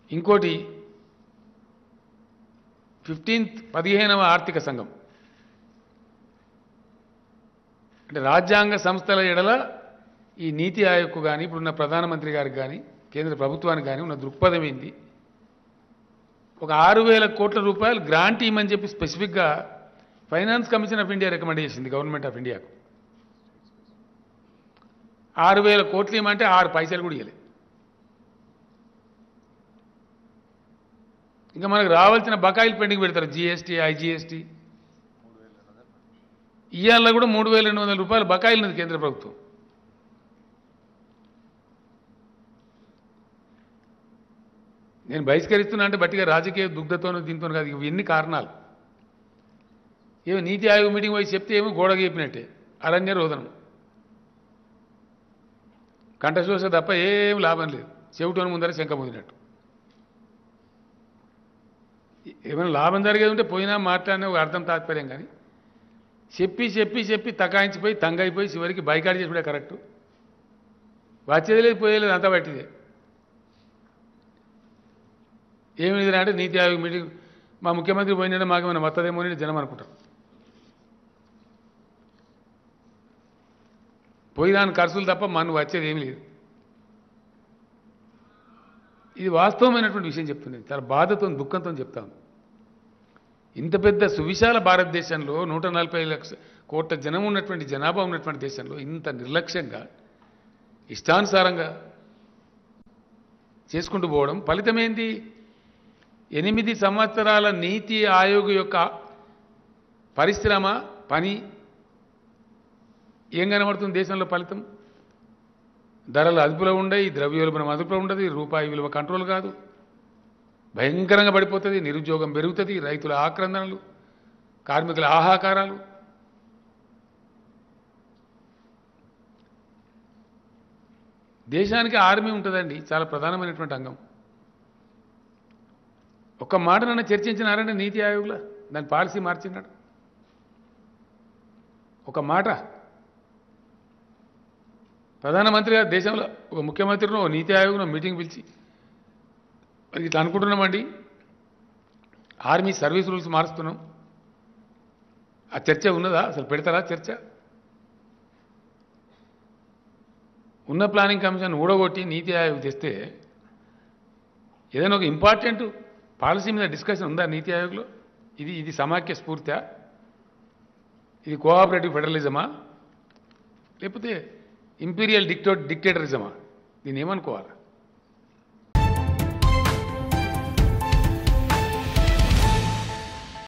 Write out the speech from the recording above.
ఇంకోటి ఫిఫ్టీన్త్ పదిహేనవ ఆర్థిక సంఘం అంటే రాజ్యాంగ సంస్థల ఎడల ఈ నీతి ఆయోగ్కు కానీ ఇప్పుడున్న ప్రధానమంత్రి గారికి కానీ కేంద్ర ప్రభుత్వానికి కానీ ఉన్న దృక్పథం ఏంది ఒక ఆరు వేల కోట్ల రూపాయలు గ్రాంట్ ఇవ్వమని చెప్పి స్పెసిఫిక్గా finance commission of India recommend చేసింది గవర్నమెంట్ ఆఫ్ ఇండియాకు ఆరు వేల కోట్లు ఇవ్వమంటే ఆరు పైసలు కూడా ఇవ్వలేదు ఇంకా మనకు రావాల్సిన బకాయిలు పెండింగ్ పెడతారు జిఎస్టీ ఐజిఎస్టీ ఇవాళ కూడా మూడు వేల రెండు వందల రూపాయలు బకాయిలు ఉన్నది కేంద్ర ప్రభుత్వం నేను బహిష్కరిస్తున్నా అంటే బట్టిగా రాజకీయ దుగ్ధతోనూ దీంతో కాదు ఇవి ఎన్ని కారణాలు ఏమో నీతి ఆయోగ్ మీటింగ్ పోయి చెప్తే ఏమో గోడకు చెప్పినట్టే అరణ్య రోదనం కంఠశోష తప్ప ఏం లాభం లేదు చెవిటోని ముందర శంక పొందినట్టు ఏమైనా లాభం జరిగేది ఉంటే పోయినా మాట్లాడినా ఒక అర్థం తాత్పర్యం కానీ చెప్పి చెప్పి చెప్పి తకాయించిపోయి తంగైపోయి చివరికి బైకాట్ చేసుడే కరెక్టు వచ్చేది లేదు పోయేది అంతా పట్టిదే ఏమి అంటే నీతి ఆయోగ్ మీటింగ్ మా ముఖ్యమంత్రి పోయినా మాకేమైనా వత్తదేమో అని జనం అనుకుంటారు పోయిదాని ఖర్చులు తప్ప మనం వచ్చేది ఏమీ లేదు ఇది వాస్తవమైనటువంటి విషయం చెప్తున్నాను చాలా బాధతో దుఃఖంతో చెప్తాను ఇంత పెద్ద సువిశాల భారతదేశంలో నూట నలభై లక్ష కోట్ల జనం ఉన్నటువంటి జనాభా ఉన్నటువంటి దేశంలో ఇంత నిర్లక్ష్యంగా ఇష్టానుసారంగా చేసుకుంటూ పోవడం ఫలితమేంది ఎనిమిది సంవత్సరాల నీతి ఆయోగ్ యొక్క పరిశ్రమ పని ఏం కనబడుతుంది దేశంలో ఫలితం ధరలు అదుపులో ఉండయి ద్రవ్యోల్బణం అదుపులో ఉండదు రూపాయి విలువ కంట్రోల్ కాదు భయంకరంగా పడిపోతుంది నిరుద్యోగం పెరుగుతుంది రైతుల ఆక్రందనలు కార్మికుల ఆహాకారాలు దేశానికి ఆర్మీ ఉంటుందండి చాలా ప్రధానమైనటువంటి అంగం ఒక్క మాట నన్ను చర్చించినారంటే నీతి ఆయోగ్లో దాని పాలసీ మార్చినాడు ఒక మాట ప్రధానమంత్రి గారు దేశంలో ఒక ముఖ్యమంత్రినో ఓ నీతి ఆయోగ్ను మీటింగ్ పిలిచి మరి ఇట్లా అనుకుంటున్నామండి ఆర్మీ సర్వీస్ రూల్స్ మారుస్తున్నాం ఆ చర్చ ఉన్నదా అసలు పెడతారా చర్చ ఉన్న ప్లానింగ్ కమిషన్ ఊడగొట్టి నీతి ఆయోగ్ తెస్తే ఏదైనా ఒక ఇంపార్టెంట్ పాలసీ మీద డిస్కషన్ ఉందా నీతి ఆయోగ్లో ఇది ఇది సమాఖ్య స్ఫూర్తి ఇది కోఆపరేటివ్ ఫెడరలిజమా లేకపోతే ఇంపీరియల్ డిక్టో డిక్టేటరిజమా దీన్ని ఏమనుకోవాలి